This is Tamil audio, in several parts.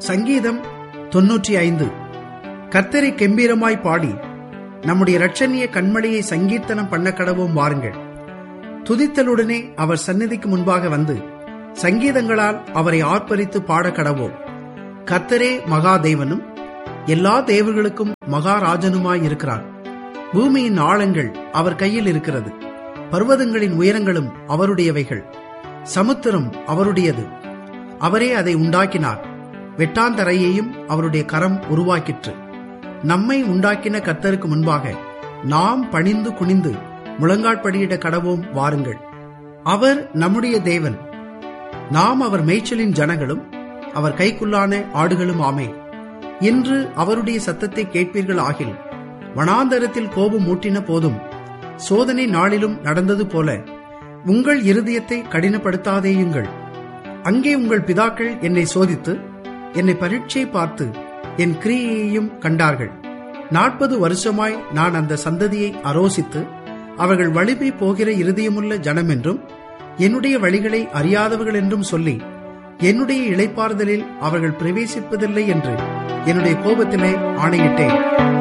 சங்கீதம் தொன்னூற்றி ஐந்து கர்த்தரை கெம்பீரமாய் பாடி நம்முடைய இரட்சணிய கண்மணியை சங்கீர்த்தனம் பண்ண கடவோம் வாருங்கள் துதித்தலுடனே அவர் சந்நிதிக்கு முன்பாக வந்து சங்கீதங்களால் அவரை ஆர்ப்பரித்து பாட கடவோம் கர்த்தரே மகாதேவனும் எல்லா தேவர்களுக்கும் மகாராஜனுமாய் இருக்கிறார் பூமியின் ஆழங்கள் அவர் கையில் இருக்கிறது பர்வதங்களின் உயரங்களும் அவருடையவைகள் சமுத்திரம் அவருடையது அவரே அதை உண்டாக்கினார் வெட்டாந்தரையையும் அவருடைய கரம் உருவாக்கிற்று நம்மை உண்டாக்கின கர்த்தருக்கு முன்பாக நாம் பணிந்து குனிந்து முழங்காட்படியிட கடவோம் வாருங்கள் அவர் நம்முடைய தேவன் நாம் அவர் மேய்ச்சலின் ஜனங்களும் அவர் கைக்குள்ளான ஆடுகளும் ஆமே இன்று அவருடைய சத்தத்தை கேட்பீர்கள் ஆகில் வனாந்தரத்தில் கோபம் மூட்டின போதும் சோதனை நாளிலும் நடந்தது போல உங்கள் இருதயத்தை கடினப்படுத்தாதேயுங்கள் அங்கே உங்கள் பிதாக்கள் என்னை சோதித்து என்னை பரீட்சை பார்த்து என் கிரியையையும் கண்டார்கள் நாற்பது வருஷமாய் நான் அந்த சந்ததியை அரோசித்து அவர்கள் வலிமை போகிற இருதயமுள்ள ஜனம் என்றும் என்னுடைய வழிகளை அறியாதவர்கள் என்றும் சொல்லி என்னுடைய இளைப்பாறுதலில் அவர்கள் பிரவேசிப்பதில்லை என்று என்னுடைய கோபத்திலே ஆணையிட்டேன்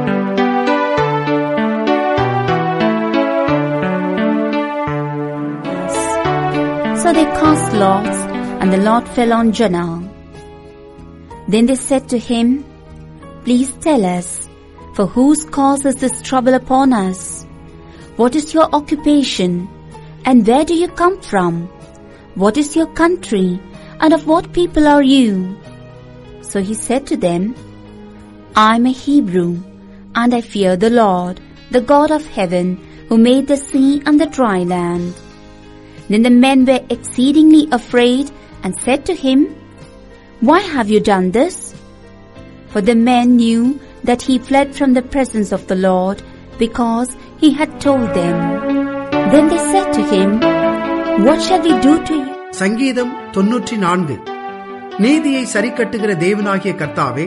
So they cast lots, and the lot fell on Jonah. Then they said to him, Please tell us, for whose cause is this trouble upon us? What is your occupation, and where do you come from? What is your country, and of what people are you? So he said to them, I am a Hebrew, and I fear the Lord, the God of heaven, who made the sea and the dry land. Then the men were exceedingly afraid and said to him, Why have you done this? For the men knew that he fled from the presence of the Lord because he had told them. Then they said to him, What shall we do to you? சங்கீதம் தொன்னூற்றி நான்கு நீதியை சரிக்கட்டுகிற தேவனாகிய கர்த்தாவே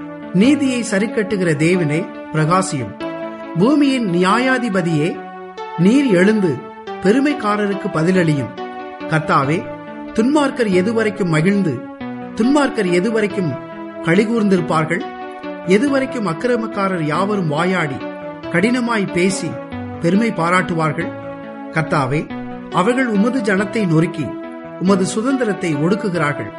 நீதியை சரிக்கட்டுகிற தேவனே பிரகாசியும் பூமியின் நியாயாதிபதியே நீர் எழுந்து பெருமைக்காரருக்கு பதிலளியும் கர்த்தாவே துன்மார்க்கர் எதுவரைக்கும் மகிழ்ந்து துன்மார்க்கர் எதுவரைக்கும் கழிகூர்ந்திருப்பார்கள் எதுவரைக்கும் அக்கிரமக்காரர் யாவரும் வாயாடி கடினமாய் பேசி பெருமை பாராட்டுவார்கள் கர்த்தாவே அவர்கள் உமது ஜனத்தை நொறுக்கி உமது சுதந்திரத்தை ஒடுக்குகிறார்கள்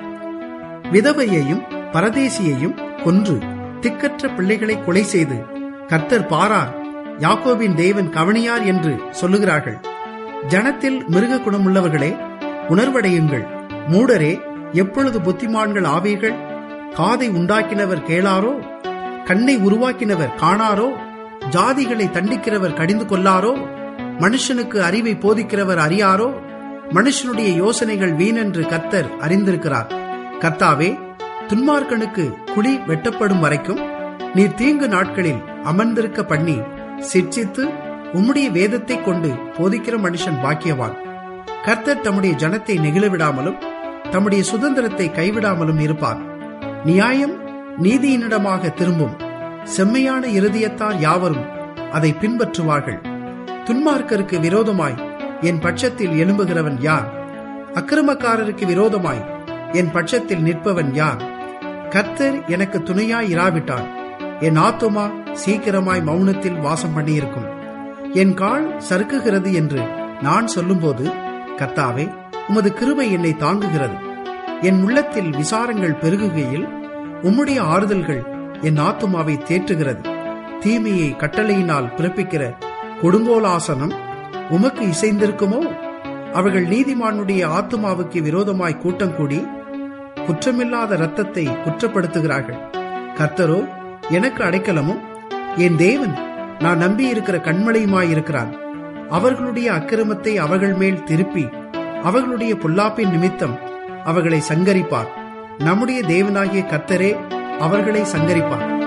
விதவையையும் பரதேசியையும் கொன்று திக்கற்ற பிள்ளைகளை கொலை செய்து கர்த்தர் பாரார் யாக்கோபின் தேவன் கவனியார் என்று சொல்லுகிறார்கள் ஜனத்தில் மிருக குணமுள்ளவர்களே உணர்வடையுங்கள் மூடரே எப்பொழுது புத்திமான்கள் ஆவீர்கள் காதை உண்டாக்கினவர் கேளாரோ கண்ணை உருவாக்கினவர் காணாரோ ஜாதிகளை தண்டிக்கிறவர் கடிந்து கொள்ளாரோ மனுஷனுக்கு அறிவை போதிக்கிறவர் அறியாரோ மனுஷனுடைய யோசனைகள் வீணென்று கர்த்தர் அறிந்திருக்கிறார் கர்த்தாவே துன்மார்க்கனுக்கு குழி வெட்டப்படும் வரைக்கும் நீர் தீங்கு நாட்களில் அமர்ந்திருக்க பண்ணி சிட்சித்து உம்முடைய வேதத்தை கொண்டு போதிக்கிற மனுஷன் பாக்கியவான் கர்த்தர் தம்முடைய ஜனத்தை நெகிழவிடாமலும் தம்முடைய சுதந்திரத்தை கைவிடாமலும் இருப்பார் நியாயம் நீதியினிடமாக திரும்பும் செம்மையான இருதயத்தார் யாவரும் அதை பின்பற்றுவார்கள் துன்மார்க்கருக்கு விரோதமாய் என் பட்சத்தில் எழும்புகிறவன் யார் அக்கிரமக்காரருக்கு விரோதமாய் என் பட்சத்தில் நிற்பவன் யார் கர்த்தர் எனக்கு துணையாய் இராவிட்டான் என் ஆத்துமா சீக்கிரமாய் மௌனத்தில் வாசம் பண்ணியிருக்கும் என் கால் சறுக்குகிறது என்று நான் சொல்லும்போது கர்த்தாவே உமது கிருபை என்னை தாங்குகிறது என் உள்ளத்தில் விசாரங்கள் பெருகுகையில் உம்முடைய ஆறுதல்கள் என் ஆத்துமாவை தேற்றுகிறது தீமையை கட்டளையினால் பிறப்பிக்கிற கொடுங்கோலாசனம் உமக்கு இசைந்திருக்குமோ அவர்கள் நீதிமானுடைய ஆத்துமாவுக்கு விரோதமாய் கூட்டம் கூடி குற்றமில்லாத இரத்தத்தை குற்றப்படுத்துகிறார்கள் கர்த்தரோ எனக்கு அடைக்கலமும் என் தேவன் நான் நம்பியிருக்கிற கண்மலையுமாயிருக்கிறான் அவர்களுடைய அக்கிரமத்தை அவர்கள் மேல் திருப்பி அவர்களுடைய பொல்லாப்பின் நிமித்தம் அவர்களை சங்கரிப்பார் நம்முடைய தேவனாகிய கர்த்தரே அவர்களை சங்கரிப்பார்